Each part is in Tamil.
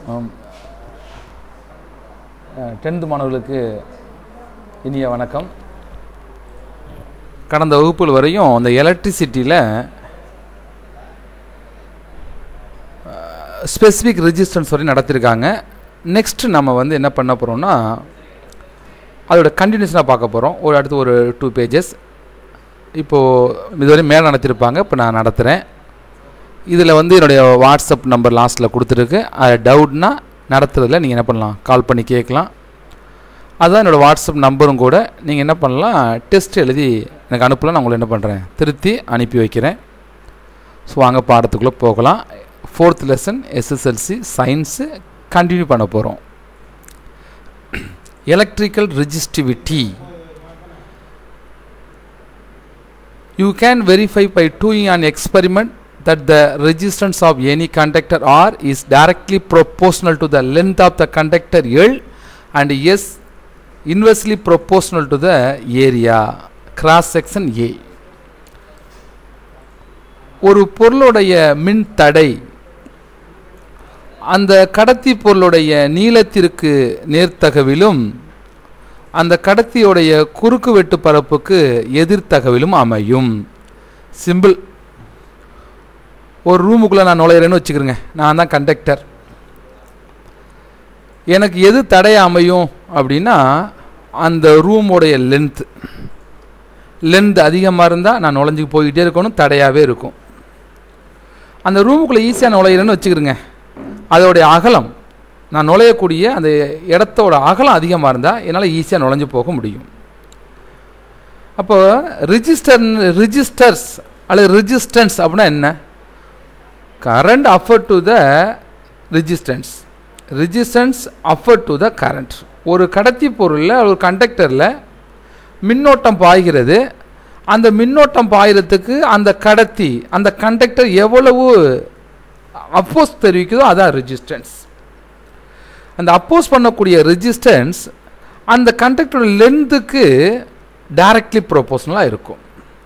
டென்த்து மாணவர்களுக்கு இனிய வணக்கம் கடந்த வகுப்புகள் வரையும் அந்த எலக்ட்ரிசிட்டியில் ஸ்பெசிஃபிக் ரெஜிஸ்டன்ஸ் வரையும் நடத்திருக்காங்க நெக்ஸ்ட் நம்ம வந்து என்ன பண்ண போகிறோம்னா அதோட கண்டினியூஷனாக பார்க்க போகிறோம் ஒரு அடுத்து ஒரு டூ பேஜஸ் இப்போது இதுவரை மேலே நடத்திருப்பாங்க இப்போ நான் நடத்துகிறேன் இதில் வந்து என்னுடைய வாட்ஸ்அப் நம்பர் லாஸ்ட்டில் கொடுத்துருக்கு அது டவுட்னா நடத்துறதுல நீங்கள் என்ன பண்ணலாம் கால் பண்ணி கேட்கலாம் அதுதான் என்னோடய வாட்ஸ்அப் நம்பரும் கூட நீங்கள் என்ன பண்ணலாம் டெஸ்ட் எழுதி எனக்கு அனுப்பலாம் நான் உங்களை என்ன பண்ணுறேன் திருத்தி அனுப்பி வைக்கிறேன் ஸோ வாங்க பாடத்துக்குள்ளே போகலாம் fourth lesson SSLC science continue பண்ண போகிறோம் electrical resistivity you can verify by doing an experiment that the resistance of any conductor R is directly proportional to the length of the conductor L and S inversely proportional to the area cross section A ஒரு பொருளுடைய மின் தடை அந்த கடத்தி பொருளுடைய நீளத்திற்கு நேர்த்தகவிலும் அந்த கடத்தியுடைய குறுக்கு வெட்டு பரப்புக்கு எதிர்த்தகவிலும் அமையும் சிம்பிள் ஒரு ரூமுக்குள்ளே நான் நுழையிறேன்னு வச்சுக்கிறேங்க நான் தான் கண்டக்டர் எனக்கு எது தடைய அமையும் அப்படின்னா அந்த ரூமோடைய லென்த் லென்த் அதிகமாக இருந்தால் நான் நுழைஞ்சு போய்கிட்டே இருக்கணும் தடையாகவே இருக்கும் அந்த ரூமுக்குள்ளே ஈஸியாக நுழையிறேன்னு வச்சுக்கிறேங்க அதோடைய அகலம் நான் நுழையக்கூடிய அந்த இடத்தோட அகலம் அதிகமாக இருந்தால் என்னால் ஈஸியாக நுழைஞ்சு போக முடியும் அப்போ ரிஜிஸ்டர் ரிஜிஸ்டர்ஸ் அல்லது ரிஜிஸ்டன்ஸ் அப்படின்னா என்ன current offer to the resistance resistance offer to the current ஒரு கடத்தி பொருளில் ஒரு கண்டக்டரில் மின்னோட்டம் பாய்கிறது அந்த மின்னோட்டம் பாயிறதுக்கு அந்த கடத்தி அந்த கண்டக்டர் எவ்வளவு அப்போஸ் தெரிவிக்குதோ அதான் ரெஜிஸ்டன்ஸ் அந்த அப்போஸ் பண்ணக்கூடிய ரெஜிஸ்டன்ஸ் அந்த கண்டக்டரோட லென்த்துக்கு டைரக்ட்லி ப்ரொபோஷனலாக இருக்கும்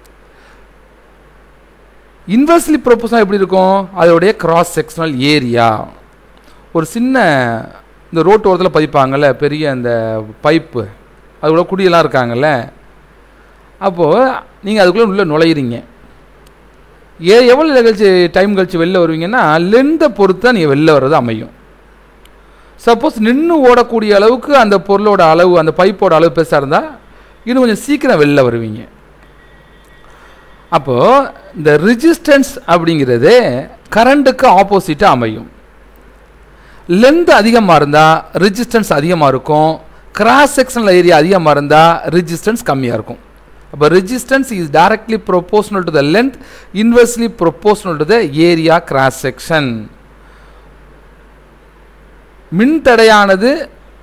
இன்வெர்ஸ்லி ப்ரொபோஷனல் எப்படி இருக்கும் அதோடைய கிராஸ் செக்ஷனல் ஏரியா ஒரு சின்ன இந்த ரோட்டு ஓரத்தில் பதிப்பாங்கள்ல பெரிய அந்த பைப்பு அதோட குடியெல்லாம் இருக்காங்கல்ல அப்போது நீங்கள் அதுக்குள்ளே உள்ளே நுழையிறீங்க ஏ எவ்வளோ கழிச்சு டைம் கழிச்சு வெளில வருவீங்கன்னா லென்த்தை பொறுத்து தான் நீங்கள் வெளில வர்றது அமையும் சப்போஸ் நின்று ஓடக்கூடிய அளவுக்கு அந்த பொருளோட அளவு அந்த பைப்போட அளவு பெருசாக இருந்தால் இன்னும் கொஞ்சம் சீக்கிரம் வெளில வருவீங்க அப்போது இந்த ரிஜிஸ்டன்ஸ் அப்படிங்கிறது கரண்ட்டுக்கு ஆப்போசிட்டாக அமையும் லென்த் அதிகமாக இருந்தால் ரெஜிஸ்டன்ஸ் அதிகமாக இருக்கும் கிராஸ் செக்ஷனல் ஏரியா அதிகமாக இருந்தால் ரெஜிஸ்டன்ஸ் கம்மியாக இருக்கும் அப்போ resistance is directly proportional to the length inversely proportional to the area cross section மின்தடையானது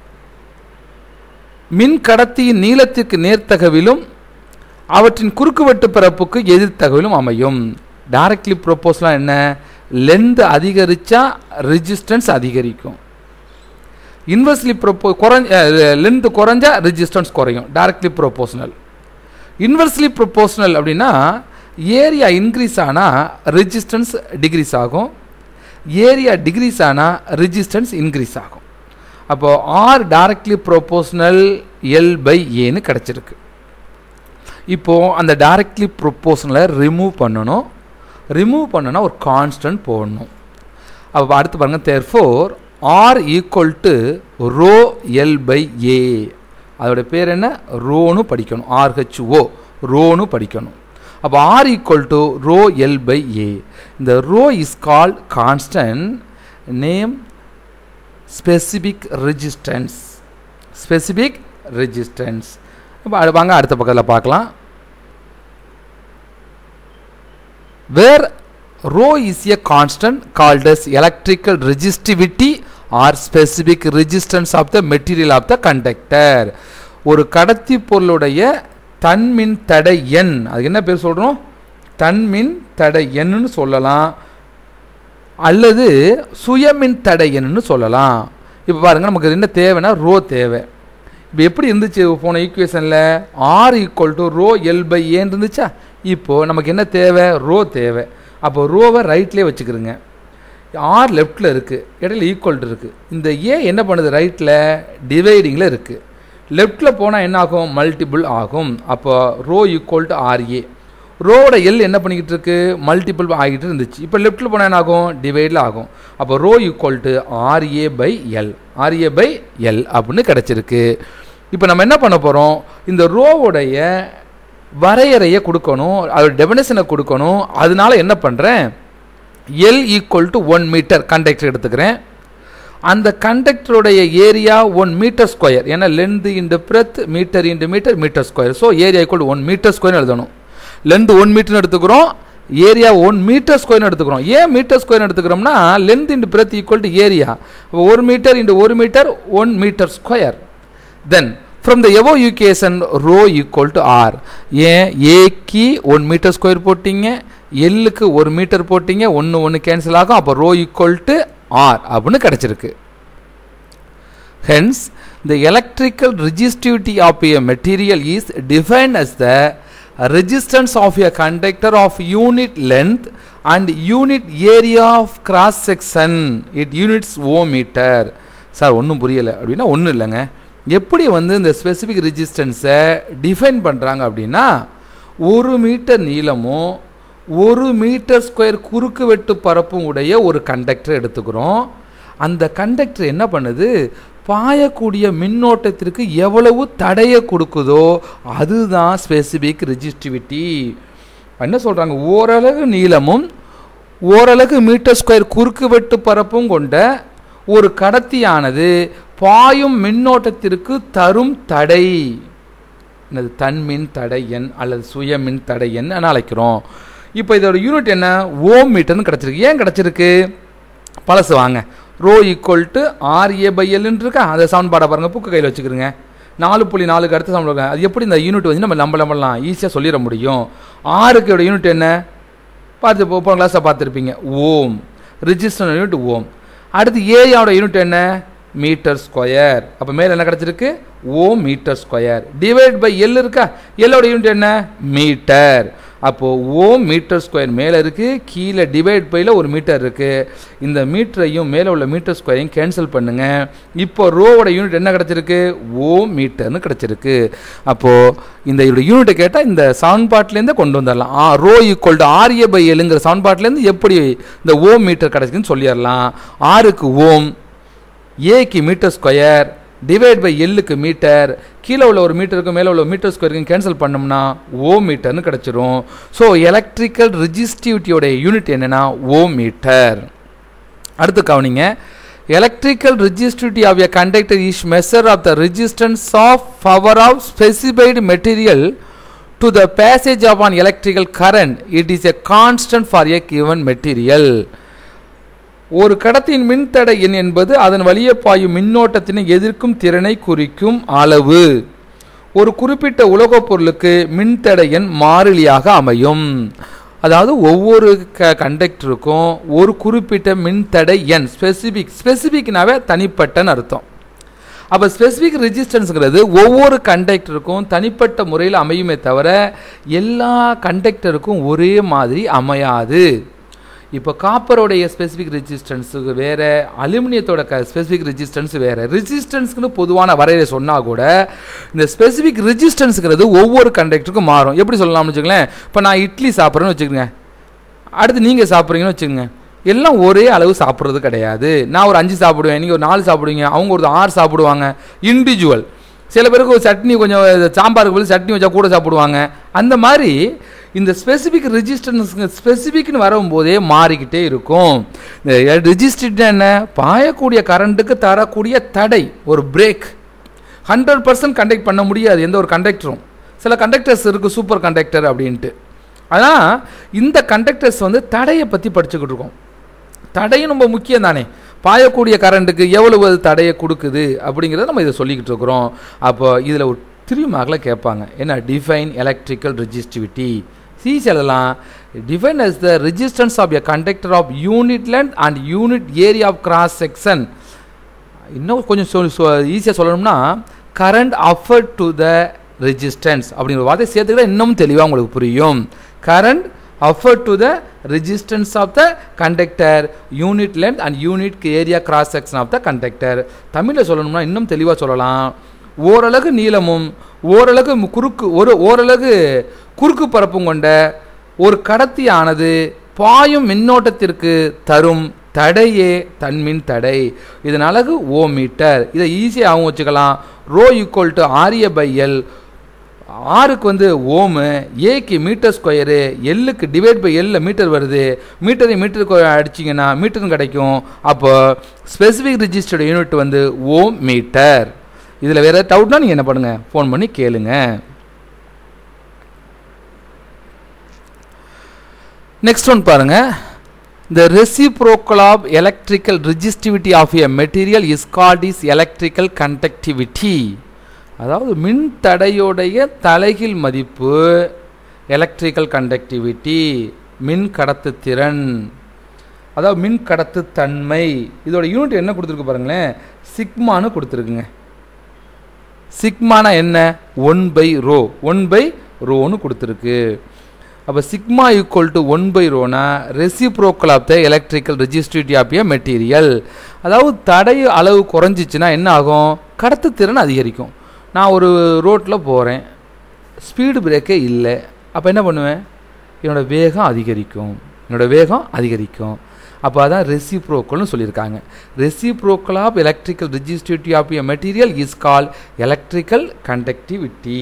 மின் கடத்தியின் நீளத்திற்கு நேர்த்தகவிலும் அவற்றின் குறுக்குவெட்டு பரப்புக்கு எதிர்த்தகவிலும் அமையும் டைரக்ட்லி ப்ரொப்போஸ்லாம் என்ன லென்த் அதிகரித்தா ரெஜிஸ்டன்ஸ் அதிகரிக்கும் இன்வெர்ஸ்லி ப்ரொப்போ குறைஞ்ச லென்த் குறைஞ்சா ரெஜிஸ்டன்ஸ் குறையும் டைரக்ட்லி ப்ரொப்போஷனல் இன்வெர்ஸ்லி ப்ரொப்போஷனல் அப்படின்னா ஏரியா இன்க்ரீஸ் ஆனால் ரெஜிஸ்டன்ஸ் டிக்ரீஸ் ஆகும் ஏரியா டிக்ரீஸ் ஆனால் ரெஜிஸ்டன்ஸ் இன்க்ரீஸ் ஆகும் அப்போது R directly proportional L by ஏன்னு கிடச்சிருக்கு இப்போது அந்த டைரக்ட்லி ப்ரொப்போஷனலை ரிமூவ் பண்ணணும் ரிமூவ் பண்ணனா ஒரு கான்ஸ்டன்ட் போடணும் அப்போ அடுத்து பாருங்கள் therefore R equal to rho L by A அதோட பேர் என்ன ரோனு படிக்கணும் ஆர்ஹெச்ஓ ரோனு படிக்கணும் அப்போ R equal to rho L by A இந்த rho is called constant name specific resistance specific resistance இப்போ வாங்க அடுத்த பக்கத்தில் பார்க்கலாம் where rho is a constant called as electrical resistivity or specific resistance of the material of the conductor ஒரு கடத்தி பொருளுடைய தன்மின் தடை எண் அதுக்கு என்ன பேர் சொல்கிறோம் தன்மின் தடை எண்ணுன்னு சொல்லலாம் அல்லது சுயமின் தடை எண்ணுன்னு சொல்லலாம் இப்போ பாருங்கள் நமக்கு என்ன தேவைன்னா ரோ தேவை இப்போ எப்படி இருந்துச்சு போன ஈக்குவேஷனில் R equal to rho L by ஏன்னு இருந்துச்சா இப்போது நமக்கு என்ன தேவை ரோ தேவை அப்போ ரோவை ரைட்லேயே வச்சுக்கிறோங்க ஆர் லெஃப்ட்டில் இருக்குது இடையில ஈக்குவல் இருக்குது இந்த ஏ என்ன பண்ணுது ரைட்டில் டிவைடிங்கில் இருக்குது லெஃப்ட்டில் போனால் என்ன ஆகும் மல்டிபிள் ஆகும் அப்போ ரோ ஈக்குவல் டு ஆர்ஏ ரோட எல் என்ன பண்ணிக்கிட்டு இருக்கு மல்டிபிள் ஆகிட்டு இருந்துச்சு இப்போ லெஃப்ட்டில் போனால் என்ன ஆகும் டிவைடில் ஆகும் அப்போ rho equal to R A by L R A by L அப்படின்னு கிடச்சிருக்கு இப்போ நம்ம என்ன பண்ண போகிறோம் இந்த ரோவுடைய வரையறையை கொடுக்கணும் அதோட டெபினேஷனை கொடுக்கணும் அதனால என்ன பண்ணுறேன் L equal to one metre conductor எடுத்துக்கிறேன் அந்த கண்டக்டருடைய ஏரியா ஒன் மீட்டர் ஸ்கொயர் ஏன்னா length into breadth metre into metre metre square so area equal one metre square எழுதணும் லென்த் ஒன் மீட்டர்னு எடுத்துக்கிறோம் ஏரியா ஒன் மீட்டர் ஸ்கொயர்னு எடுத்துக்கிறோம் ஏன் மீட்டர் ஸ்கொயர் எடுத்துக்கிறோம்னா length into breadth equal to area ஒரு மீட்டர் இன்டு ஒரு metre one metre square then from the equation rho equal to R ஏன் ஏக்கு ஒன் மீட்டர் ஸ்கொயர் போட்டிங்க எல்லுக்கு ஒரு மீட்டர் போட்டிங்க ஒன்று ஒன்று கேன்சல் ஆகும் அப்போ ரோ ஈக்குவல் டு ஆர் அப்படின்னு கிடச்சிருக்கு hence the electrical resistivity of a material is defined as the resistance of a conductor of unit length and unit area of cross section it units ohm meter sir ஒன்றும் புரியலை அப்படின்னா ஒன்றும் இல்லைங்க எப்படி வந்து இந்த ஸ்பெசிஃபிக் ரெசிஸ்டன்ஸை டிஃபைன் பண்ணுறாங்க அப்படின்னா ஒரு மீட்டர் நீளமும் ஒரு மீட்டர் ஸ்கொயர் குறுக்கு வெட்டு பரப்பும் உடைய ஒரு கண்டக்டர் எடுத்துக்கிறோம் அந்த கண்டக்டர் என்ன பண்ணுது பாயக்கூடிய மின்னோட்டத்திற்கு எவ்வளவு தடையை கொடுக்குதோ அதுதான் ஸ்பெசிபிக் ரெஜிஸ்டிவிட்டி என்ன சொல்கிறாங்க ஓரளவு நீளமும் ஓரளவு மீட்டர் ஸ்கொயர் குறுக்கு வெட்டு பரப்பும் கொண்ட ஒரு கடத்தியானது பாயும் மின்னோட்டத்திற்கு தரும் தடை என்னது தன்மின் தடை எண் அல்லது சுயமின் தடை எண் அழைக்கிறோம் இப்போ இதோட யூனிட் என்ன ஓம் மீட்டர்னு கிடச்சிருக்கு ஏன் கிடச்சிருக்கு பழசு வாங்க rho equal to R A by எல்னு இருக்கா அதை சவுண்ட் பாட பாருங்கள் புக்கு கையில் வச்சுக்கிறோங்க நாலு புள்ளி நாலுக்கு அடுத்து சவுண்ட் அது எப்படி இந்த யூனிட் வந்து நம்ம நம்ப நம்பலாம் ஈஸியாக சொல்லிட முடியும் ஆறுக்கு யூனிட் என்ன பார்த்து போன கிளாஸை பார்த்துருப்பீங்க ஓம் ரிஜிஸ்டர் யூனிட் ஓம் அடுத்து ஏயோட யூனிட் என்ன மீட்டர் ஸ்கொயர் அப்போ மேலே என்ன கிடச்சிருக்கு ohm metre square divide by L இருக்கா எல்லோட யூனிட் என்ன மீட்டர் அப்போது ஓ மீட்டர் ஸ்கொயர் மேலே இருக்குது கீழே டிவைட் பையில் ஒரு மீட்டர் இருக்குது இந்த மீட்டரையும் மேலே உள்ள மீட்டர் ஸ்கொயரையும் கேன்சல் பண்ணுங்கள் இப்போ ரோவோட யூனிட் என்ன கிடச்சிருக்கு ஓ மீட்டர்னு கிடச்சிருக்கு அப்போது இந்த இதோட யூனிட்டை கேட்டால் இந்த சவுண்ட் பாட்லேருந்தே கொண்டு வந்துடலாம் ஆ rho equal to R A by எல்லுங்கிற சவுண்ட் பாட்லேருந்து எப்படி இந்த ஓம் மீட்டர் கிடச்சிக்குன்னு சொல்லிடலாம் ஆறுக்கு ஓம் ஏக்கு மீட்டர் ஸ்கொயர் டிவைட் பை எல்லுக்கு மீட்டர் கீழே உள்ள ஒரு மீட்டருக்கு மேலே உள்ள மீட்டர் ஸ்கொயருக்கு கேன்சல் பண்ணோம்னா ஓ மீட்டர்னு கிடச்சிரும் ஸோ எலக்ட்ரிக்கல் ரிஜிஸ்டிவிட்டியோடைய யூனிட் என்னென்னா ஓ மீட்டர் அடுத்து கவனிங்க electrical resistivity of a conductor is measure of the resistance of power of specified material to the passage of an electrical current it is a constant for a given material ஒரு கடத்தின் மின்தடை எண் என்பது அதன் வழியே பாயும் மின்னோட்டத்தினை எதிர்க்கும் திறனை குறிக்கும் அளவு ஒரு குறிப்பிட்ட உலோகப் பொருளுக்கு மின்தடை எண் மாறிலியாக அமையும் அதாவது ஒவ்வொரு க கண்டக்டருக்கும் ஒரு குறிப்பிட்ட மின்தடை எண் ஸ்பெசிபிக் ஸ்பெசிபிக்னாவே தனிப்பட்டன்னு அர்த்தம் அப்போ ஸ்பெசிஃபிக் ரெஜிஸ்டன்ஸுங்கிறது ஒவ்வொரு கண்டக்டருக்கும் தனிப்பட்ட முறையில் அமையுமே தவிர எல்லா கண்டக்டருக்கும் ஒரே மாதிரி அமையாது இப்போ காப்பரோடைய ஸ்பெசிஃபிக் ரெசிஸ்டன்ஸுக்கு வேறு அலுமினியத்தோட க ஸ்பெசிஃபிக் ரெசிஸ்டன்ஸ் வேறு ரெசிஸ்டன்ஸுக்குன்னு பொதுவான வரையறை சொன்னால் கூட இந்த ஸ்பெசிஃபிக் ரெசிஸ்டன்ஸுங்கிறது ஒவ்வொரு கண்டக்டருக்கும் மாறும் எப்படி சொல்லலாம்னு வச்சுக்கங்களேன் இப்போ நான் இட்லி சாப்பிட்றேன்னு வச்சுக்கோங்க அடுத்து நீங்கள் சாப்பிட்றீங்கன்னு வச்சுக்கோங்க எல்லாம் ஒரே அளவு சாப்பிட்றது கிடையாது நான் ஒரு அஞ்சு சாப்பிடுவேன் நீங்கள் ஒரு நாலு சாப்பிடுவீங்க அவங்க ஒரு ஆறு சாப்பிடுவாங்க இண்டிவிஜுவல் சில பேருக்கு ஒரு சட்னி கொஞ்சம் சாம்பாருக்கு பதில் சட்னி வச்சா கூட சாப்பிடுவாங்க அந்த மாதிரி இந்த ஸ்பெசிஃபிக் ரெஜிஸ்டன்ஸ் ஸ்பெசிஃபிக்னு வரும்போதே மாறிக்கிட்டே இருக்கும் இந்த ரெஜிஸ்டர்ட் என்ன பாயக்கூடிய கரண்ட்டுக்கு தரக்கூடிய தடை ஒரு பிரேக் ஹண்ட்ரட் பர்சன்ட் கண்டக்ட் பண்ண முடியாது எந்த ஒரு கண்டக்டரும் சில கண்டக்டர்ஸ் இருக்குது சூப்பர் கண்டக்டர் அப்படின்ட்டு ஆனால் இந்த கண்டக்டர்ஸ் வந்து தடையை பற்றி படிச்சுக்கிட்டு இருக்கோம் தடையும் ரொம்ப முக்கியம் தானே பாயக்கூடிய கரண்ட்டுக்கு எவ்வளவு அது தடையை கொடுக்குது அப்படிங்கிறத நம்ம இதை சொல்லிக்கிட்டு இருக்கிறோம் அப்போ இதில் ஒரு த்ரீ மார்க்கில் கேட்பாங்க என்ன டிஃபைன் எலக்ட்ரிக்கல் ரெஜிஸ்டிவிட்டி சி சொல்லலாம் define as the resistance of a conductor of unit length and unit area of cross section இன்னும் கொஞ்சம் சொல் ஈஸியாக சொல்லணும்னா current offered to the resistance அப்படிங்கிற வார்த்தை சேர்த்துக்கிட்டா இன்னும் தெளிவாக உங்களுக்கு புரியும் current offered to the resistance of the conductor unit length and unit area cross section of the conductor தமிழில் சொல்லணும்னா இன்னும் தெளிவாக சொல்லலாம் ஓரளவு நீளமும் ஓரளவு மு- குறுக்கு ஒரு ஓரளவு குறுக்கு பரப்பும் கொண்ட ஒரு கடத்தியானது பாயும் மின்னோட்டத்திற்கு தரும் தடையே தன்மின் தடை இதன் அலகு ஓ மீட்டர் இதை ஈஸியாகவும் வச்சுக்கலாம் rho equal to R A by L ஆறுக்கு வந்து ஓமு ஏக்கு மீட்டர் ஸ்கொயரு எல்லுக்கு டிவைட் பை எல்ல மீட்டர் வருது மீட்டரை மீட்டருக்கு அடிச்சிங்கன்னா மீட்டரும் கிடைக்கும் அப்போ ஸ்பெசிஃபிக் ரிஜிஸ்டர்டு யூனிட் வந்து ஓம் மீட்டர் இதில் வேறு டவுட்னா நீங்கள் என்ன பண்ணுங்கள் ஃபோன் பண்ணி கேளுங்க நெக்ஸ்ட் ஒன் பாருங்க the reciprocal of electrical resistivity of a material is called is electrical conductivity அதாவது மின் தடையுடைய தலைகீழ் மதிப்பு எலக்ட்ரிக்கல் கண்டக்டிவிட்டி மின் கடத்துத்திறன் அதாவது மின் கடத்து தன்மை இதோட யூனிட் என்ன கொடுத்துருக்கு பாருங்களேன் சிக்மான்னு கொடுத்துருக்குங்க சிக்மானா என்ன one by rho one by ரோன்னு கொடுத்துருக்கு அப்போ sigma equal to one by ரோனா reciprocal of the electrical resistivity of a material அதாவது தடை அளவு குறைஞ்சிச்சுன்னா என்ன ஆகும் கடத்துத்திறன் அதிகரிக்கும் நான் ஒரு ரோட்டில் போகிறேன் ஸ்பீடு பிரேக்கே இல்லை அப்போ என்ன பண்ணுவேன் என்னோட வேகம் அதிகரிக்கும் என்னோட வேகம் அதிகரிக்கும் அப்போ அதான் ரெசிப்ரோக்கல்னு சொல்லியிருக்காங்க reciprocal of electrical resistivity of a material is call electrical conductivity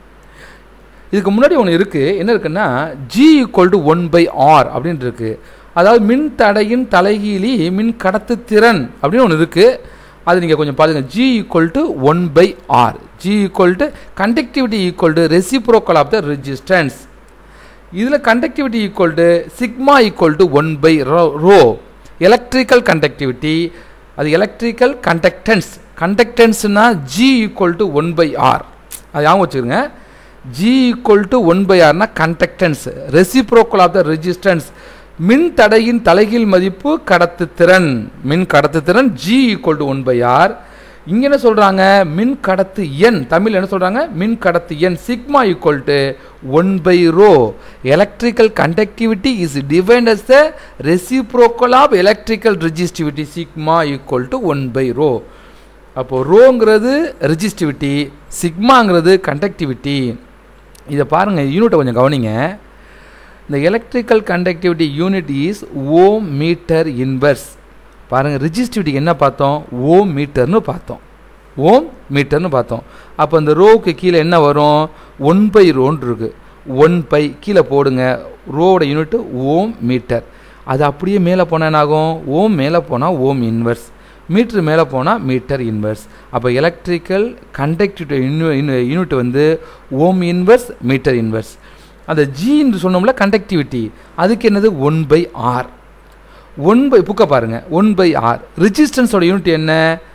இதுக்கு முன்னாடி ஒன்று இருக்குது என்ன இருக்குன்னா G equal to one by R அப்படின்னு இருக்கு அதாவது மின் தடையின் தலைகீழி மின் கடத்துத்திறன் அப்படின்னு ஒன்று இருக்குது அது நீங்கள் கொஞ்சம் பாருங்க G equal to one by R G equal to conductivity equal to reciprocal of the resistance இதில் conductivity equal to sigma equal to one by rho electrical conductivity அது எலக்ட்ரிக்கல் கண்டக்டன்ஸ் கண்டக்டன்ஸ்னா G equal to one by R அது ஞாபகம் வச்சுக்கோங்க G equal to one by ஆர்னா conductance reciprocal of the resistance மின் தடையின் தலைகீழ் மதிப்பு கடத்துத்திறன் மின் கடத்துத்திறன் G equal to one by R இங்கே என்ன சொல்கிறாங்க மின் கடத்து எண் தமிழ் என்ன சொல்கிறாங்க மின் கடத்து எண் sigma equal to one by rho electrical conductivity is defined as the reciprocal of electrical resistivity sigma equal to one by rho அப்போது ரோங்கிறது ரெஜிஸ்டிவிட்டி சிக்மாங்கிறது கண்டக்டிவிட்டி இதை பாருங்கள் யூனிட்டை கொஞ்சம் கவனிங்க இந்த electrical conductivity unit is ohm metre inverse பாருங்கள் ரிஜிஸ்டிவிட்டிக்கு என்ன பார்த்தோம் ஓம் மீட்டர்னு பார்த்தோம் ஓம் மீட்டர்னு பார்த்தோம் அப்போ இந்த ரோவுக்கு கீழே என்ன வரும் ஒன் பை ரோன்னு இருக்குது ஒன் பை கீழே போடுங்க ரோவோட யூனிட்டு ஓம் மீட்டர் அது அப்படியே மேலே போனால் என்ன ஆகும் ஓம் மேலே போனால் ஓம் இன்வர்ஸ் மீட்ரு மேலே போனால் மீட்டர் இன்வர்ஸ் அப்போ எலக்ட்ரிக்கல் கண்டக்டிவிட்டி யூனிட் வந்து ஓம் இன்வர்ஸ் மீட்டர் இன்வர்ஸ் அந்த ஜி என்று சொன்னோம்ல கண்டக்டிவிட்டி அதுக்கு என்னது one by R one by புக்கை பாருங்கள் ஒன் பை ஆர் ரிஜிஸ்டன்ஸோட யூனிட் என்ன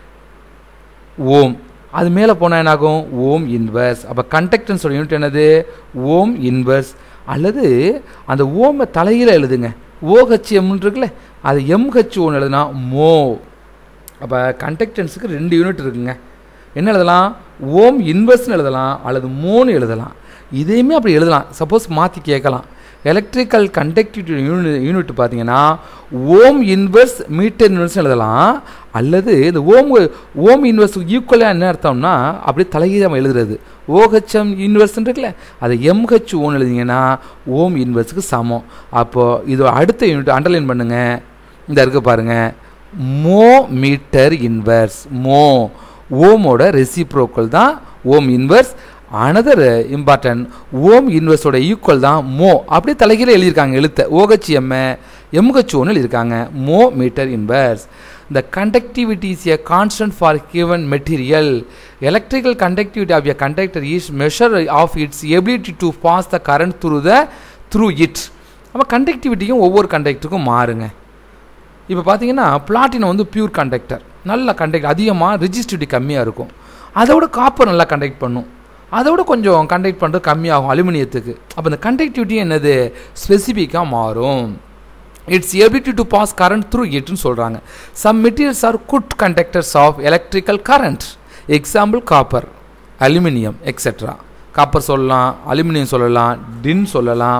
ஓம் அது மேலே போனால் என்னாகும் ஓம் இன்வர்ஸ் அப்போ கண்டக்டன்ஸோட யூனிட் என்னது ஓம் இன்வர்ஸ் அல்லது அந்த ஓமை தலையில் எழுதுங்க ஓஹெச்எம் இருக்குல்ல அது எம்ஹெச் ஒன்று எழுதுனா மோ அப்போ கண்டக்டன்ஸுக்கு ரெண்டு யூனிட் இருக்குங்க என்ன எழுதலாம் ஓம் இன்வெர்ஸ்னு எழுதலாம் அல்லது மோன்னு எழுதலாம் இதையுமே அப்படி எழுதலாம் சப்போஸ் மாற்றி கேட்கலாம் எலக்ட்ரிக்கல் கண்டக்டிவிட்டி யூனிட் யூனிட் பார்த்தீங்கன்னா ஓம் இன்வெர்ஸ் மீட்டர் இன்வெர்ஸ் எழுதலாம் அல்லது இந்த ஓம் ஓம் இன்வெர்ஸ் ஈக்குவலாக என்ன அர்த்தம்னா அப்படியே தலைகீழாக எழுதுறது ஓஹெச்எம் இன்வெர்ஸ் இருக்குல்ல அதை எம்ஹெச் ஓன் எழுதிங்கன்னா ஓம் இன்வெர்ஸுக்கு சமம் அப்போது இதோட அடுத்த யூனிட் அண்டர்லைன் பண்ணுங்கள் இந்த இருக்கு பாருங்கள் மோ மீட்டர் இன்வெர்ஸ் மோ ஓமோட ரெசிப்ரோக்கல் தான் ohm inverse another important ohm இன்வெர்ஸோட ஈக்குவல் தான் மோ அப்படியே தலைகீழ எழுதியிருக்காங்க எழுத்த ஓஹெச்எம் எம்ஹெச் ஒன்று எழுதியிருக்காங்க mho metre inverse the conductivity is a constant for given material electrical conductivity of a conductor is measure of its ability to pass the current through the through it அப்போ கண்டக்டிவிட்டியும் ஒவ்வொரு கண்டக்டருக்கும் மாறுங்க இப்போ பார்த்தீங்கன்னா பிளாட்டினம் வந்து பியூர் கண்டக்டர் நல்ல கண்டக்ட் அதிகமாக ரிஜிஸ்டிவிட்டி கம்மியாக இருக்கும் அதோட காப்பர் நல்லா கண்டக்ட் பண்ணும் அதோட கொஞ்சம் கண்டக்ட் பண்ணுறது கம்மியாகும் அலுமினியத்துக்கு அப்போ இந்த கண்டக்டிவிட்டி என்னது ஸ்பெசிஃபிக்காக மாறும் it's ability to pass current through இட்னு சொல்கிறாங்க some materials are good conductors of electrical current example copper aluminium etcetera copper சொல்லலாம் அலுமினியம் சொல்லலாம் டின் சொல்லலாம்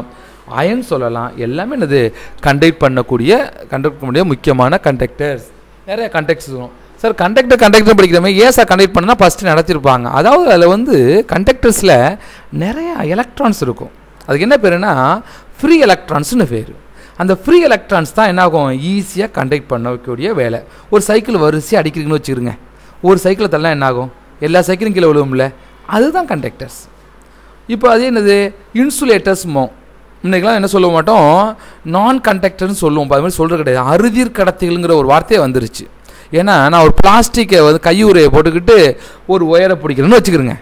அயன் சொல்லலாம் எல்லாமே என்னது கண்டக்ட் பண்ணக்கூடிய கண்டக்ட் பண்ணக்கூடிய முக்கியமான கண்டக்டர்ஸ் நிறைய கண்டக்டர்ஸ் வரும் சார் கண்டக்டர் கண்டக்டர் படிக்கிறமே ஏன் சார் கண்டக்ட் பண்ணால் ஃபஸ்ட்டு நடத்திருப்பாங்க அதாவது அதில் வந்து கண்டக்டர்ஸில் நிறைய எலக்ட்ரான்ஸ் இருக்கும் அதுக்கு என்ன பேருனா ஃப்ரீ எலக்ட்ரான்ஸ்னு பேர் அந்த ஃப்ரீ எலக்ட்ரான்ஸ் தான் என்ன ஆகும் ஈஸியாக கண்டக்ட் பண்ணக்கூடிய வேலை ஒரு சைக்கிள் வரிசையாக அடிக்கிறீங்கன்னு வச்சுருங்க ஒரு சைக்கிளை தள்ளலாம் என்ன ஆகும் எல்லா சைக்கிளும் கீழே விழுவும்ல அதுதான் கண்டக்டர்ஸ் இப்போ அது என்னது இன்சுலேட்டர்ஸ் மோ இன்றைக்கெலாம் என்ன சொல்ல மாட்டோம் நான் கண்டக்டர்னு சொல்லுவோம் அது மாதிரி சொல்கிறது கிடையாது அறுதிர் கடத்திகள்ங்கிற ஒரு வார்த்தையே வந்துருச்சு ஏன்னா நான் ஒரு பிளாஸ்டிக்கை வந்து கையுறையை போட்டுக்கிட்டு ஒரு ஒயரை பிடிக்கிறேன்னு வச்சுக்கிறேங்க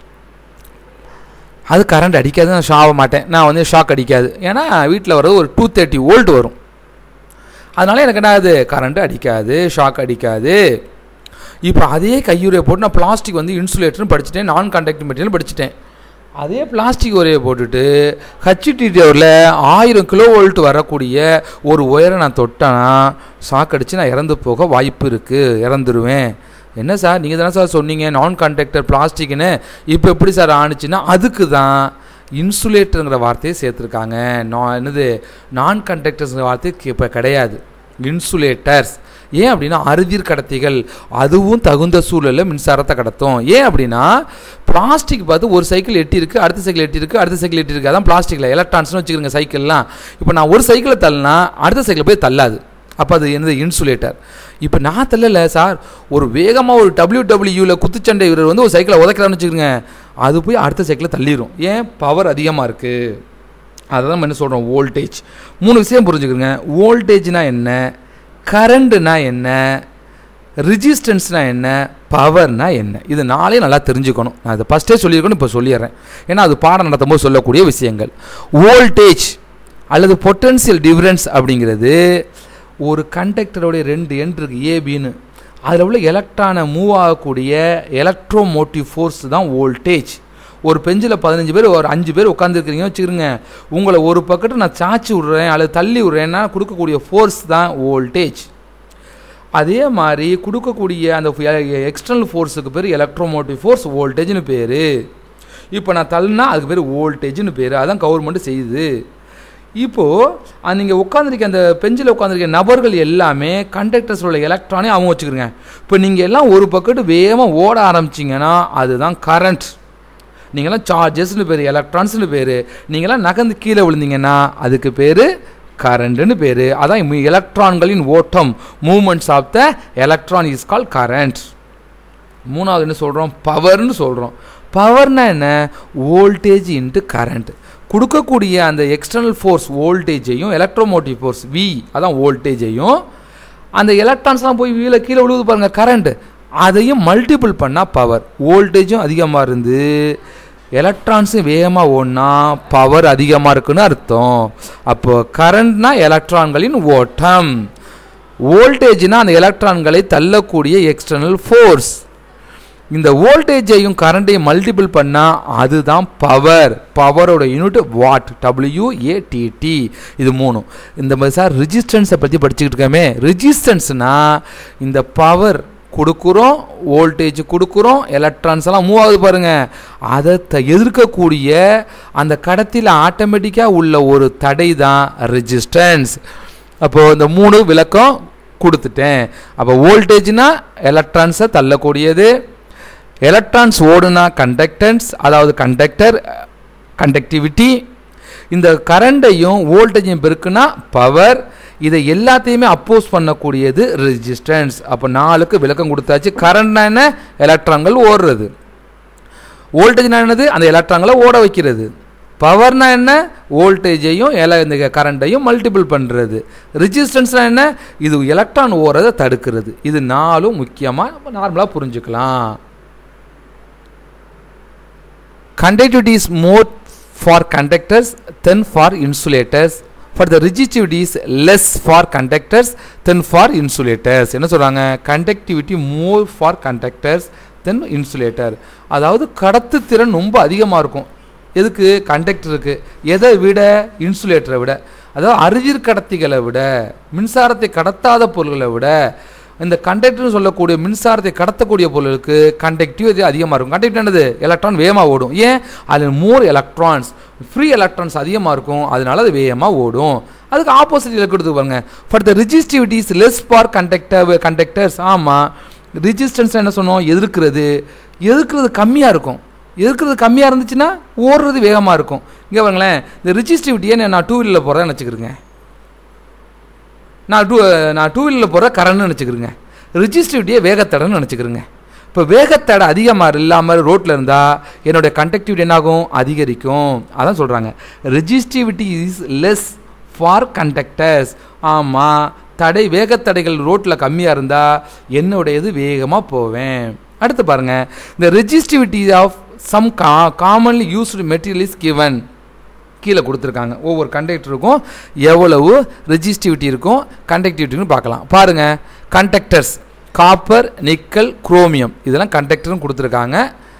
அது கரண்ட் அடிக்காது நான் ஷாக மாட்டேன் நான் வந்து ஷாக் அடிக்காது ஏன்னா வீட்டில் வர்றது ஒரு டூ தேர்ட்டி வோல்ட் வரும் அதனால எனக்கு என்ன ஆகுது கரண்ட் அடிக்காது ஷாக் அடிக்காது இப்போ அதே கையுறையை போட்டு நான் பிளாஸ்டிக் வந்து இன்சுலேட்டர்னு படிச்சுட்டேன் நான் கண்டக்டிங் மெட்டீரியல் படிச்சுட்டேன் அதே பிளாஸ்டிக் உரையை போட்டுட்டு ஹச்டிடியில் ஆயிரம் கிலோ வோல்ட் வரக்கூடிய ஒரு ஒயரை நான் தொட்டேன்னா ஷாக் அடித்து நான் இறந்து போக வாய்ப்பு இருக்குது இறந்துருவேன் என்ன சார் நீங்கள் தானே சார் சொன்னீங்க நான் கான்டாக்டர் பிளாஸ்டிக்னு இப்போ எப்படி சார் ஆணுச்சுன்னா அதுக்கு தான் இன்சுலேட்டருங்கிற வார்த்தையை சேர்த்துருக்காங்க நான் என்னது நான் கண்டக்டர்ஸுங்கிற வார்த்தை இப்போ கிடையாது இன்சுலேட்டர்ஸ் ஏன் அப்படின்னா அறுதிர் கடத்திகள் அதுவும் தகுந்த சூழலில் மின்சாரத்தை கடத்தும் ஏன் அப்படின்னா பிளாஸ்டிக் பார்த்து ஒரு சைக்கிள் எட்டி இருக்குது அடுத்த சைக்கிள் எட்டி இருக்குது அடுத்த சைக்கிள் எட்டி இருக்குது அதான் பிளாஸ்டிக்கில் எலக்ட்ரான்ஸ்னு வச்சுக்கிறங்க சைக்கிள்லாம் இப்போ நான் ஒரு சைக்கிளை தள்ளினா அடுத்த சைக்கிள் போய் தள்ளாது அப்போ அது என்னது இன்சுலேட்டர் இப்போ நான் தள்ளலை சார் ஒரு வேகமாக ஒரு டபிள்யூ டபிள்யூவில் குத்துச்சண்டை வீரர் வந்து ஒரு சைக்கிளை உதைக்கிறான்னு வச்சுக்கோங்க அது போய் அடுத்த சைக்கிளை தள்ளிடும் ஏன் பவர் அதிகமாக இருக்குது அதை தான் நம்ம என்ன சொல்கிறோம் வோல்டேஜ் மூணு விஷயம் புரிஞ்சுக்கிறோங்க வோல்டேஜ்னா என்ன கரண்ட்னா என்ன ரிஜிஸ்டன்ஸ்னா என்ன பவர்னா என்ன இது நாளே நல்லா தெரிஞ்சுக்கணும் நான் அதை ஃபஸ்ட்டே சொல்லியிருக்கணும் இப்போ சொல்லிடுறேன் ஏன்னா அது பாடம் நடத்தும் போது சொல்லக்கூடிய விஷயங்கள் வோல்டேஜ் அல்லது பொட்டன்சியல் டிஃப்ரென்ஸ் அப்படிங்கிறது ஒரு கண்டக்டருடைய ரெண்டு எண்ட் இருக்குது ஏபின்னு அதில் உள்ள எலக்ட்ரானை மூவ் ஆகக்கூடிய எலக்ட்ரோமோட்டிவ் ஃபோர்ஸ் தான் வோல்டேஜ் ஒரு பெஞ்சில் பதினஞ்சு பேர் ஒரு அஞ்சு பேர் உட்காந்துருக்கிறீங்க வச்சுக்கிறோங்க உங்களை ஒரு பக்கத்து நான் சாச்சி விட்றேன் அல்லது தள்ளி விட்றேன்னா கொடுக்கக்கூடிய ஃபோர்ஸ் தான் வோல்டேஜ் அதே மாதிரி கொடுக்கக்கூடிய அந்த எக்ஸ்டர்னல் ஃபோர்ஸுக்கு பேர் எலக்ட்ரோமோட்டிவ் ஃபோர்ஸ் வோல்டேஜ்னு பேர் இப்போ நான் தள்ளினா அதுக்கு பேர் வோல்டேஜ்னு பேர் அதான் கவர்மெண்ட் செய்யுது இப்போது நீங்கள் உட்காந்துருக்க அந்த பெஞ்சில் உட்காந்துருக்க நபர்கள் எல்லாமே கண்டக்டர்ஸோட எலக்ட்ரானே அவங்க வச்சுக்கிறோங்க இப்போ நீங்கள் எல்லாம் ஒரு பக்கத்து வேகமாக ஓட ஆரம்பிச்சிங்கன்னா அதுதான் கரண்ட் நீங்களாம் சார்ஜஸ்னு பேர் எலக்ட்ரான்ஸ்னு பேர் நீங்களாம் நகர்ந்து கீழே விழுந்தீங்கன்னா அதுக்கு பேர் கரண்ட்னு பேர் அதான் எலக்ட்ரான்களின் ஓட்டம் moments of the electron is call current மூணாவது என்ன சொல்கிறோம் பவர்னு சொல்கிறோம் பவர்னா என்ன வோல்டேஜ் இன்ட்டு கரண்ட் கொடுக்கக்கூடிய அந்த எக்ஸ்டர்னல் ஃபோர்ஸ் வோல்டேஜையும் எலக்ட்ரோமோட்டிவ் ஃபோர்ஸ் வி அதான் வோல்டேஜையும் அந்த எலக்ட்ரான்ஸ்லாம் போய் வீல கீழே விழுது பாருங்கள் கரண்ட் அதையும் மல்டிபிள் பண்ணால் பவர் வோல்டேஜும் அதிகமாக இருந்து எலக்ட்ரான்ஸும் வேகமாக ஓடினா பவர் அதிகமாக இருக்குன்னு அர்த்தம் அப்போ கரண்ட்னா எலக்ட்ரான்களின் ஓட்டம் வோல்டேஜ்னா அந்த எலக்ட்ரான்களை தள்ளக்கூடிய எக்ஸ்டர்னல் ஃபோர்ஸ் இந்த வோல்டேஜையும் கரண்ட்டையும் மல்டிபிள் பண்ணால் அதுதான் பவர் பவரோட யூனிட் வாட் டபிள்யூஏடிடி இது மூணு இந்த மாதிரி சார் ரிஜிஸ்டன்ஸை பற்றி படிச்சுக்கிட்டு இருக்கோமே ரிஜிஸ்டன்ஸ்னால் இந்த பவர் கொடுக்குறோம் வோல்டேஜ் கொடுக்குறோம் எலக்ட்ரான்ஸ் எல்லாம் மூவ் ஆகுது பாருங்கள் அதை த எதிர்க்கக்கூடிய அந்த கடத்தியில் ஆட்டோமேட்டிக்காக உள்ள ஒரு தடை தான் ரெஜிஸ்டன்ஸ் அப்போது இந்த மூணு விளக்கம் கொடுத்துட்டேன் அப்போ வோல்டேஜ்னா எலக்ட்ரான்ஸை தள்ளக்கூடியது எலக்ட்ரான்ஸ் ஓடுனா கண்டக்டன்ஸ் அதாவது கண்டக்டர் கண்டக்டிவிட்டி இந்த கரண்டையும் வோல்டேஜையும் பெருக்குனா பவர் இதை எல்லாத்தையுமே அப்போஸ் பண்ணக்கூடியது ரெசிஸ்டன்ஸ் அப்போ நாலுக்கு விளக்கம் கொடுத்தாச்சு கரண்ட்னா என்ன எலக்ட்ரான்கள் ஓடுறது வோல்டேஜ்னா என்னது அந்த எலக்ட்ரான்களை ஓட வைக்கிறது பவர்னா என்ன வோல்டேஜையும் எல இந்த கரண்ட்டையும் மல்டிபிள் பண்ணுறது ரெசிஸ்டன்ஸ்னால் என்ன இது எலக்ட்ரான் ஓடுறதை தடுக்கிறது இது நாலும் முக்கியமாக நார்மலாக புரிஞ்சுக்கலாம் conductivity is more for conductors than for insulators for the resistivity is less for conductors than for insulators என்ன சொல்கிறாங்க conductivity more for conductors than insulator அதாவது கடத்து திறன் ரொம்ப அதிகமாக இருக்கும் எதுக்கு கண்டக்டருக்கு எதை விட இன்சுலேட்டரை விட அதாவது அருகிர் கடத்திகளை விட மின்சாரத்தை கடத்தாத பொருள்களை விட இந்த கண்டக்டர்னு சொல்லக்கூடிய மின்சாரத்தை கடத்தக்கூடிய பொருளுக்கு கண்டக்டிவிட்டி அதிகமாக இருக்கும் கண்டக்டிவ் என்னது எலக்ட்ரான் வேகமாக ஓடும் ஏன் அதில் மோர் எலக்ட்ரான்ஸ் ஃப்ரீ எலக்ட்ரான்ஸ் அதிகமாக இருக்கும் அதனால அது வேகமாக ஓடும் அதுக்கு ஆப்போசிட் கொடுத்து பாருங்க for the resistivity is less for conductor conductors ஆமாம் ரிஜிஸ்டன்ஸ் என்ன சொன்னோம் எதிர்க்கிறது எதிர்க்கிறது கம்மியாக இருக்கும் எதிர்க்கிறது கம்மியாக இருந்துச்சுன்னா ஓடுறது வேகமாக இருக்கும் இங்கே பாருங்களேன் இந்த ரிஜிஸ்டிவிட்டியை நான் டூ வீலரில் போகிறேன்னு வச்சுக்கிறேங்க நான் டூ நான் டூ வீலரில் போகிற கரண்ட்னு நினச்சிக்கிறேங்க ரிஜிஸ்டிவிட்டியை வேகத்தடைன்னு நினச்சிக்கிறேங்க இப்போ வேகத்தடை அதிகமாக இல்லாமல் ரோட்டில் இருந்தால் என்னுடைய கண்டக்டிவிட்டி என்னாகும் அதிகரிக்கும் அதான் சொல்கிறாங்க resistivity is less for conductors ஆமாம் தடை வேகத்தடைகள் ரோட்டில் கம்மியாக இருந்தால் என்னுடையது வேகமாக போவேன் அடுத்து பாருங்கள் இந்த ரெஜிஸ்டிவிட்டி ஆஃப் சம் கா commonly used material is given கீழே கொடுத்துருக்காங்க ஒவ்வொரு கண்டக்டருக்கும் எவ்வளவு ரெஜிஸ்டிவிட்டி இருக்கும் கண்டக்டிவிட்டின்னு பார்க்கலாம் பாருங்கள் கண்டக்டர்ஸ் காப்பர் நிக்கல் குரோமியம் இதெல்லாம் கண்டக்டரும் கொடுத்துருக்காங்க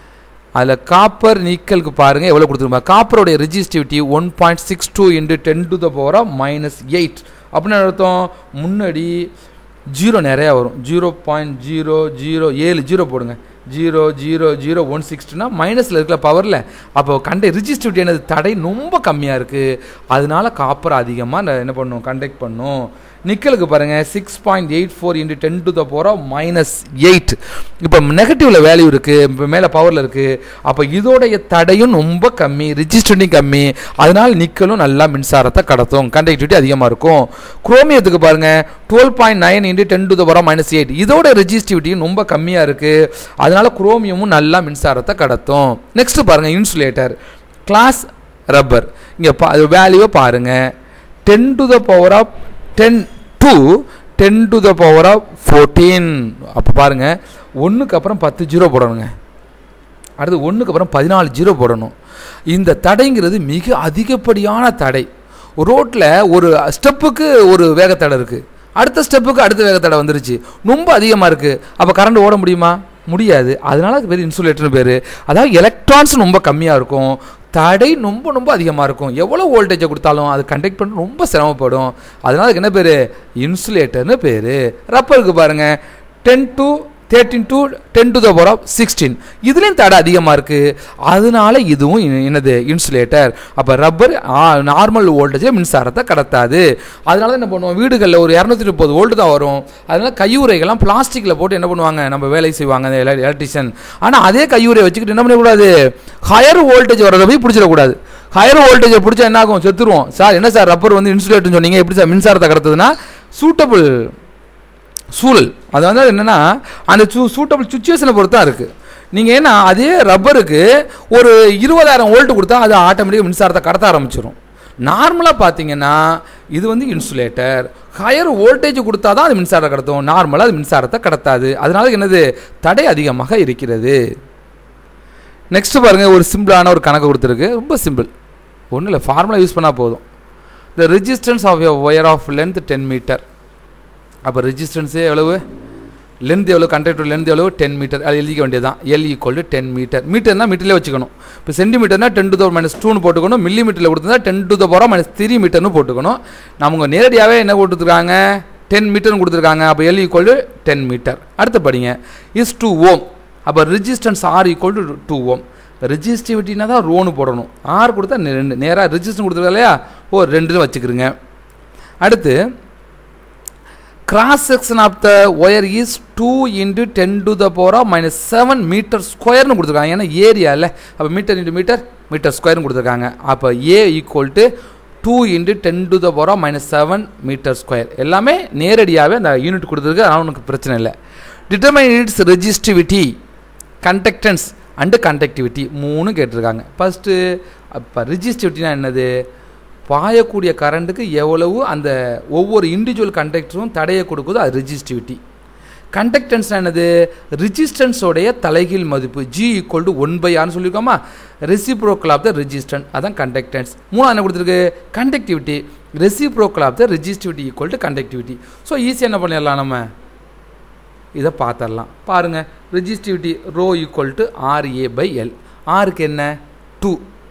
அதில் காப்பர் நிக்கலுக்கு பாருங்கள் எவ்வளோ கொடுத்துருப்பாங்க காப்பருடைய resistivity one point six two into ten to the power minus eight அப்படின்னு அர்த்தம் முன்னாடி ஜீரோ நிறையா வரும் ஜீரோ பாயிண்ட் ஜீரோ ஜீரோ ஏழு ஜீரோ போடுங்க ஜீரோ ஜீரோ ஜீரோ ஒன் சிக்ஸ்டினா மைனஸில் இருக்கிற பவரில் அப்போ கண்ட ரிஜிஸ்டிவிட்டி என்னது தடை ரொம்ப கம்மியாக இருக்குது அதனால காப்பர் அதிகமாக என்ன பண்ணும் கண்டக்ட் பண்ணும் நிக்கலுக்கு பாருங்கள் six point eight four into ten to the போகிற மைனஸ் எயிட் இப்போ நெகட்டிவில் வேல்யூ இருக்குது இப்போ மேலே பவரில் இருக்குது அப்போ இதோடைய தடையும் ரொம்ப கம்மி ரிஜிஸ்டரிங் கம்மி அதனால் நிக்கலும் நல்லா மின்சாரத்தை கடத்தும் கண்டக்டிவிட்டி அதிகமாக இருக்கும் குரோமியத்துக்கு பாருங்கள் twelve point nine into ten to the போகிற மைனஸ் எயிட் இதோட ரெஜிஸ்டிவிட்டியும் ரொம்ப கம்மியாக இருக்குது அதனால் குரோமியமும் நல்லா மின்சாரத்தை கடத்தும் நெக்ஸ்ட் பாருங்கள் இன்சுலேட்டர் கிளாஸ் ரப்பர் இங்கே பா வேல்யூவை பாருங்கள் ten to the power of ten to ten to the power of fourteen அப்போ பாருங்கள் ஒன்றுக்கு அப்புறம் பத்து ஜீரோ போடணுங்க அடுத்து ஒன்றுக்கு அப்புறம் பதினாலு ஜீரோ போடணும் இந்த தடைங்கிறது மிக அதிகப்படியான தடை ரோட்டில் ஒரு ஸ்டெப்புக்கு ஒரு வேகத்தடை இருக்குது அடுத்த ஸ்டெப்புக்கு அடுத்த வேகத்தடை வந்துருச்சு ரொம்ப அதிகமாக இருக்குது அப்போ கரண்ட் ஓட முடியுமா முடியாது அதனால அது பேர் இன்சுலேட்டர்னு பேர் அதாவது எலக்ட்ரான்ஸ் ரொம்ப கம்மியாக இருக்கும் தடை ரொம்ப ரொம்ப அதிகமாக இருக்கும் எவ்வளோ வோல்டேஜை கொடுத்தாலும் அது கண்டக்ட் பண்ண ரொம்ப சிரமப்படும் அதனால் அதுக்கு என்ன பேர் இன்சுலேட்டர்னு பேர் ரப்பருக்கு பாருங்கள் ten to thirteen to ten to the power of sixteen இதுலேயும் தடை அதிகமாக இருக்குது அதனால இதுவும் இ- என்னது இன்சுலேட்டர் அப்போ ரப்பர் நார்மல் வோல்டேஜை மின்சாரத்தை கடத்தாது அதனால தான் என்ன பண்ணுவோம் வீடுகளில் ஒரு இரநூத்தி முப்பது வோல்ட் தான் வரும் அதனால கையுறைகள்லாம் பிளாஸ்டிக்கில் போட்டு என்ன பண்ணுவாங்க நம்ம வேலை செய்வாங்க அந்த எலக்ட்ரிஷியன் ஆனால் அதே கையுறை வச்சுக்கிட்டு என்ன பண்ணக்கூடாது ஹையர் வோல்டேஜ் வரதை போய் பிடிச்சிடக்கூடாது ஹையர் வோல்டேஜை பிடிச்சா என்ன ஆகும் செத்துருவோம் சார் என்ன சார் ரப்பர் வந்து இன்சுலேட்டர்னு சொன்னீங்க எப்படி சார் மின்சாரத்தை கடத்துதுன்னா சூட்டபிள் சூழல் அது வந்து என்னென்னா அந்த சூ சூட்டபிள் சுச்சுவேஷனை பொறுத்து தான் இருக்குது நீங்கள் ஏன்னா அதே ரப்பருக்கு ஒரு இருபதாயிரம் வோல்ட் கொடுத்தா அது ஆட்டோமேட்டிக்காக மின்சாரத்தை கடத்த ஆரம்பிச்சிடும் நார்மலாக பார்த்தீங்கன்னா இது வந்து இன்சுலேட்டர் ஹையர் வோல்டேஜ் கொடுத்தா தான் அது மின்சாரத்தை கடத்தும் நார்மலாக அது மின்சாரத்தை கடத்தாது அதனால என்னது தடை அதிகமாக இருக்கிறது நெக்ஸ்ட் பாருங்கள் ஒரு சிம்பிளான ஒரு கணக்கு கொடுத்துருக்கு ரொம்ப சிம்பிள் ஒன்றும் இல்லை ஃபார்முலா யூஸ் பண்ணால் போதும் the resistance of a wire of length ten metre அப்போ ரெஜிஸ்டன்ஸே எவ்வளவு லென்த் எவ்வளோ கண்டக்டர் லென்த் எவ்வளோ டென் மீட்டர் அது எழுதிக்க வேண்டியதான் L equal to ten metre மீட்டர்னா மீட்டர்லேயே வச்சுக்கணும் இப்போ சென்டிமீட்டர்னா டென் டு த மைனஸ் டூன்னு போட்டுக்கணும் மில்லி மீட்டரில் கொடுத்துருந்தா டென் டு த போகிற மைனஸ் த்ரீ மீட்டர்னு போட்டுக்கணும் நமக்கு நேரடியாகவே என்ன கொடுத்துருக்காங்க டென் மீட்டர்னு கொடுத்துருக்காங்க அப்போ L equal to ten metre அடுத்து படிங்க இஸ் டூ ஓம் அப்போ resistance R equal to two ohm ரெஜிஸ்டிவிட்டினா தான் ரோனு போடணும் ஆர் கொடுத்தா நெ- ரெண்டு நேராக ரெஜிஸ்டர் கொடுத்துருக்கா இல்லையா ஓ ரெண்டுன்னு வச்சுக்கிறோங்க அடுத்து cross section of the wire is two into ten to the போரா மைனஸ் செவன் மீட்டர் ஸ்கொயர்னு கொடுத்துருக்காங்க ஏன்னா ஏரியா இல்லை அப்போ மீட்டர் இன்டு மீட்டர் மீட்டர் ஸ்கொயர்னு கொடுத்துருக்காங்க அப்போ A equal to two into ten to the போரா மைனஸ் செவன் மீட்டர் ஸ்கொயர் எல்லாமே நேரடியாகவே அந்த யூனிட் கொடுத்துருக்கு அதனால் உனக்கு பிரச்சனை இல்லை determine its resistivity conductance and conductivity மூணு கேட்டிருக்காங்க ஃபஸ்ட்டு அப்போ ரிஜிஸ்டிவிட்டினா என்னது பாயக்கூடிய கரண்ட்டுக்கு எவ்வளவு அந்த ஒவ்வொரு இண்டிவிஜுவல் கண்டக்டரும் தடையை கொடுக்குதோ அது ரெஜிஸ்டிவிட்டி கண்டக்டன்ஸ் என்னது ரெஜிஸ்டன்ஸோடைய தலைகீழ் மதிப்பு G equal to one by ஆர்னு சொல்லியிருக்கோமா ரெசிப்ரோக்கல் ஆஃப் த ரெஜிஸ்டன் அதான் கண்டக்டன்ஸ் மூணாவது என்ன கொடுத்துருக்கு conductivity reciprocal of the resistivity equal to conductivity so ஈஸியாக என்ன பண்ணிடலாம் நம்ம இதை பார்த்துடலாம் பாருங்கள் resistivity rho equal to R A by L ஆருக்கு என்ன டூ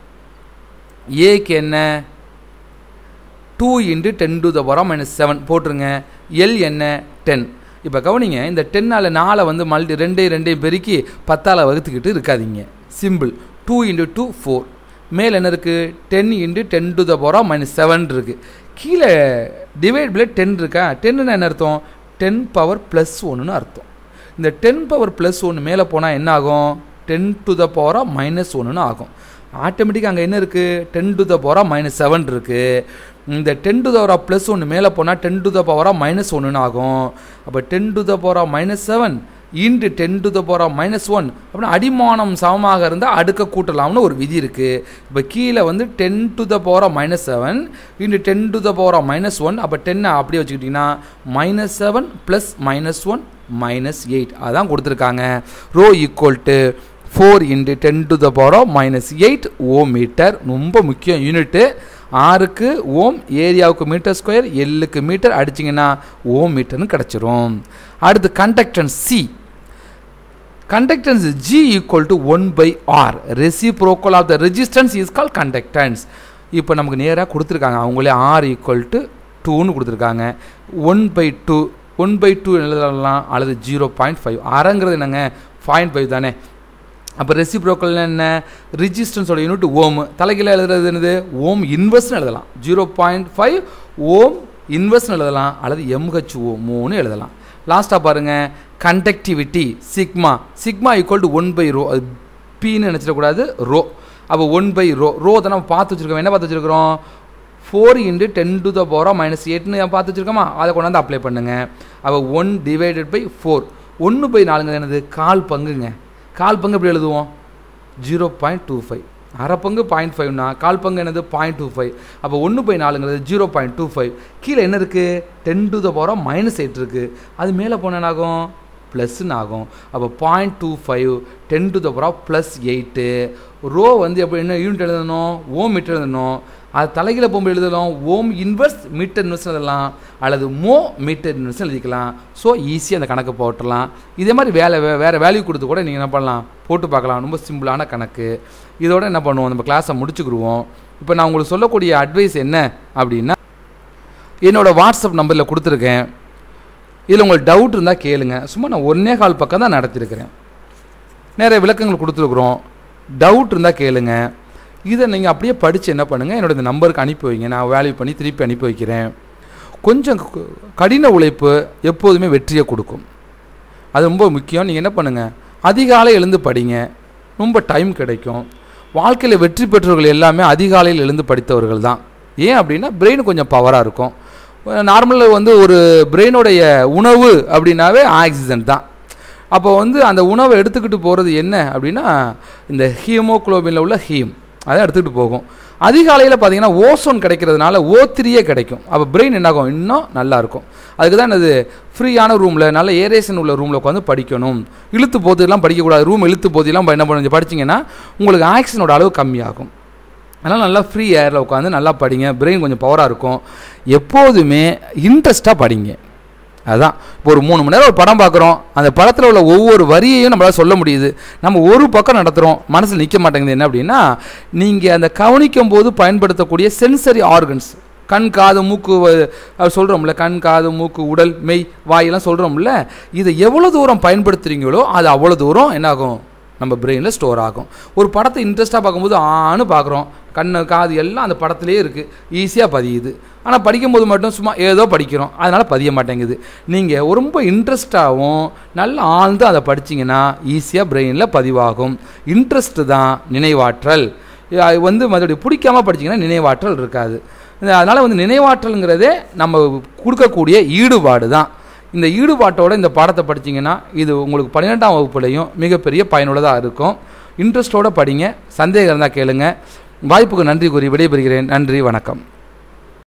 ஏக்கு என்ன two into ten to the பவரா மைனஸ் செவன் போட்டுருங்க எல் என்ன டென் இப்போ கவனிங்க இந்த டென்னால் நாலை வந்து மல்டி ரெண்டே ரெண்டையும் பெருக்கி பத்தால் வகுத்துக்கிட்டு இருக்காதீங்க simple two into two four மேல் என்ன இருக்குது ten into ten to the power minus seven இருக்குது கீழே டிவைட்பில் டென் இருக்கா டென்னு என்ன அர்த்தம் டென் பவர் ப்ளஸ் ஒன்றுன்னு அர்த்தம் இந்த டென் பவர் ப்ளஸ் ஒன்று மேலே போனால் என்ன ஆகும் டென் டு த பவராக மைனஸ் ஒன்றுன்னு ஆகும் ஆட்டோமேட்டிக்காக அங்கே என்ன இருக்குது டென் டு த பவராக மைனஸ் செவன் இருக்குது இந்த டென் டு த பவராக ப்ளஸ் ஒன்று மேலே போனால் டென் டு த பவராக மைனஸ் ஒன்றுன்னு ஆகும் அப்போ டென் டு த பவராக minus seven into ten to the பவராக மைனஸ் ஒன் அப்படின்னா அடிமானம் சமமாக இருந்தால் அடுக்க கூட்டலாம்னு ஒரு விதி இருக்குது இப்போ கீழே வந்து டென் டு த பவராக minus seven into ten to the பவராக மைனஸ் ஒன் அப்போ டென்னை அப்படியே வச்சுக்கிட்டிங்கன்னா minus seven plus minus one minus eight அதான் கொடுத்துருக்காங்க rho equal to four into ten to the power minus eight ohm metre ரொம்ப முக்கியம் யூனிட்டு ஆறுக்கு ஓம் ஏரியாவுக்கு மீட்டர் ஸ்கொயர் எல்லுக்கு மீட்டர் அடிச்சிங்கன்னா ஓம் மீட்டர்னு கிடச்சிரும் அடுத்து கண்டக்டன்ஸ் சி conductance G equal to one by R reciprocal of the resistance is call conductance இப்போ நமக்கு நேராக கொடுத்துருக்காங்க அவங்களே ஆர் ஈக்குவல் டு டூன்னு கொடுத்துருக்காங்க one by two one by two எழுதலாம் அல்லது ஜீரோ பாயிண்ட் ஃபைவ் அறங்கிறது என்னங்க பாயிண்ட் ஃபைவ் தானே அப்போ ரெசிப்ரோக்கல் என்ன ரிஜிஸ்டன்ஸோட யூனிட் ஓம் தலைகீழ எழுதுறது என்னது ஓம் இன்வெஸ்ட்னு எழுதலாம் ஜீரோ பாயிண்ட் ஃபைவ் ஓம் இன்வெஸ்ட்னு எழுதலாம் அல்லது எம்ஹெச் ஓ மூணு எழுதலாம் லாஸ்ட்டாக பாருங்கள் conductivity sigma sigma equal to one by rho அது பின்னு நினச்சிடக்கூடாது ரோ அப்போ ஒன் பை ரோ ரோ தான் நம்ம பார்த்து வச்சுருக்கோம் என்ன பார்த்து வச்சுருக்கிறோம் four into ten to the பவராக மைனஸ் எயிட்னு பார்த்து வச்சுருக்கோமா அதை கொண்டாந்து அப்ளை பண்ணுங்கள் அப்போ ஒன் டிவைடட் பை ஃபோர் ஒன்று பை நாலுங்க என்னது கால் பங்குங்க கால் பங்கு எப்படி எழுதுவோம் ஜீரோ பாயிண்ட் டூ ஃபைவ் அரை பங்கு பாயிண்ட் ஃபைவ்னா கால் பங்கு என்னது பாயிண்ட் டூ ஃபைவ் அப்போ ஒன்று பை நாலுங்கிறது ஜீரோ பாயிண்ட் டூ ஃபைவ் கீழே என்ன இருக்குது டென் டு த பவராக மைனஸ் எயிட் இருக்குது அது மேலே போன என்ன ஆகும் ப்ளஸ்ன்னு ஆகும் அப்போ point two five ten to the பவராக ப்ளஸ் எயிட்டு ரோ வந்து எப்படி என்ன யூனிட் எழுதணும் ஓம் மீட்டர் எழுதணும் அது தலைகீழ போகும்போது எழுதலாம் ஓம் இன்வெர்ஸ் மீட்டர் இன்வெர்ஸ் எழுதலாம் அல்லது மோ மீட்டர் இன்வெர்ஸ் எழுதிக்கலாம் ஸோ ஈஸியாக அந்த கணக்கு போட்டுடலாம் இதே மாதிரி வேலை வே வேறு வேல்யூ கொடுத்து கூட நீங்கள் என்ன பண்ணலாம் போட்டு பார்க்கலாம் ரொம்ப சிம்பிளான கணக்கு இதோட என்ன பண்ணுவோம் நம்ம கிளாஸை முடிச்சுக்கிடுவோம் இப்போ நான் உங்களுக்கு சொல்லக்கூடிய அட்வைஸ் என்ன அப்படின்னா என்னோடய வாட்ஸ்அப் நம்பரில் கொடுத்துருக்கேன் இதில் உங்களுக்கு டவுட் இருந்தால் கேளுங்க சும்மா நான் ஒன்றே கால் பக்கம் தான் நடத்திருக்கிறேன் நிறைய விளக்கங்கள் கொடுத்துருக்குறோம் டவுட் இருந்தால் கேளுங்க இதை நீங்கள் அப்படியே படித்து என்ன பண்ணுங்கள் என்னோட இந்த நம்பருக்கு அனுப்பி வைங்க நான் வேல்யூ பண்ணி திருப்பி அனுப்பி வைக்கிறேன் கொஞ்சம் கு- கடின உழைப்பு எப்போதுமே வெற்றியை கொடுக்கும் அது ரொம்ப முக்கியம் நீங்கள் என்ன பண்ணுங்கள் அதிகாலை எழுந்து படிங்க ரொம்ப டைம் கிடைக்கும் வாழ்க்கையில் வெற்றி பெற்றவர்கள் எல்லாமே அதிகாலையில் எழுந்து படித்தவர்கள் தான் ஏன் அப்படின்னா பிரெயின் கொஞ்சம் பவராக இருக்கும் நார்மலாக வந்து ஒரு பிரெயினுடைய உணவு அப்படின்னாவே ஆக்சிஜன் தான் அப்போ வந்து அந்த உணவை எடுத்துக்கிட்டு போகிறது என்ன அப்படின்னா இந்த ஹீமோகுளோபினில் உள்ள ஹீம் அதை எடுத்துக்கிட்டு போகும் அதிகாலையில் பார்த்தீங்கன்னா ஓசோன் கிடைக்கிறதுனால ஓ த்ரீயே கிடைக்கும் அப்போ பிரெயின் என்னாகும் இன்னும் நல்லா இருக்கும் அதுக்கு தான் என்னது ஃப்ரீயான ரூமில் நல்ல ஏரேஷன் உள்ள ரூமில் உட்காந்து படிக்கணும் இழுத்து போதெல்லாம் படிக்கக்கூடாது ரூம் இழுத்து போதெல்லாம் என்ன பண்ணி படிச்சீங்கன்னா உங்களுக்கு ஆக்சிஜனோட அளவு கம்மியாகும் அதனால் நல்லா ஃப்ரீ ஏரில் உட்காந்து நல்லா படிங்க பிரெயின் கொஞ்சம் பவராக இருக்கும் எப்போதுமே இன்ட்ரெஸ்ட்டாக படிங்க அதான் இப்போ ஒரு மூணு மணி நேரம் ஒரு படம் பார்க்குறோம் அந்த படத்தில் உள்ள ஒவ்வொரு வரியையும் நம்மளால் சொல்ல முடியுது நம்ம ஒரு பக்கம் நடத்துகிறோம் மனசில் நிற்க மாட்டேங்குது என்ன அப்படின்னா நீங்கள் அந்த கவனிக்கும் போது பயன்படுத்தக்கூடிய சென்சரி ஆர்கன்ஸ் கண் காது மூக்கு வ- அது சொல்கிறோம்ல கண் காது மூக்கு உடல் மெய் வாயெல்லாம் சொல்கிறோம்ல இதை எவ்வளோ தூரம் பயன்படுத்துகிறீங்களோ அது அவ்வளோ தூரம் என்னாகும் நம்ம பிரெயினில் ஸ்டோர் ஆகும் ஒரு படத்தை இன்ட்ரெஸ்ட்டாக பார்க்கும்போது ஆன்னு பார்க்குறோம் கண்ணு காது எல்லாம் அந்த படத்திலே இருக்குது ஈஸியாக பதியுது ஆனால் படிக்கும்போது மட்டும் சும்மா ஏதோ படிக்கிறோம் அதனால் பதிய மாட்டேங்குது நீங்கள் ரொம்ப இன்ட்ரெஸ்டாகவும் நல்ல ஆழ்ந்து அதை படிச்சீங்கன்னா ஈஸியாக பிரெயினில் பதிவாகும் இன்ட்ரெஸ்ட்டு தான் நினைவாற்றல் அது வந்து மறுபடியும் பிடிக்காம படிச்சீங்கன்னா நினைவாற்றல் இருக்காது அதனால் வந்து நினைவாற்றல்ங்கிறதே நம்ம கொடுக்கக்கூடிய ஈடுபாடு தான் இந்த ஈடுபாட்டோட இந்த பாடத்தை படிச்சீங்கன்னா இது உங்களுக்கு பன்னிரெண்டாம் வகுப்புலையும் மிகப்பெரிய பயனுள்ளதாக இருக்கும் இன்ட்ரெஸ்டோட படிங்க சந்தேகம் இருந்தால் கேளுங்க வாய்ப்புக்கு நன்றி கூறி விடைபெறுகிறேன் நன்றி வணக்கம்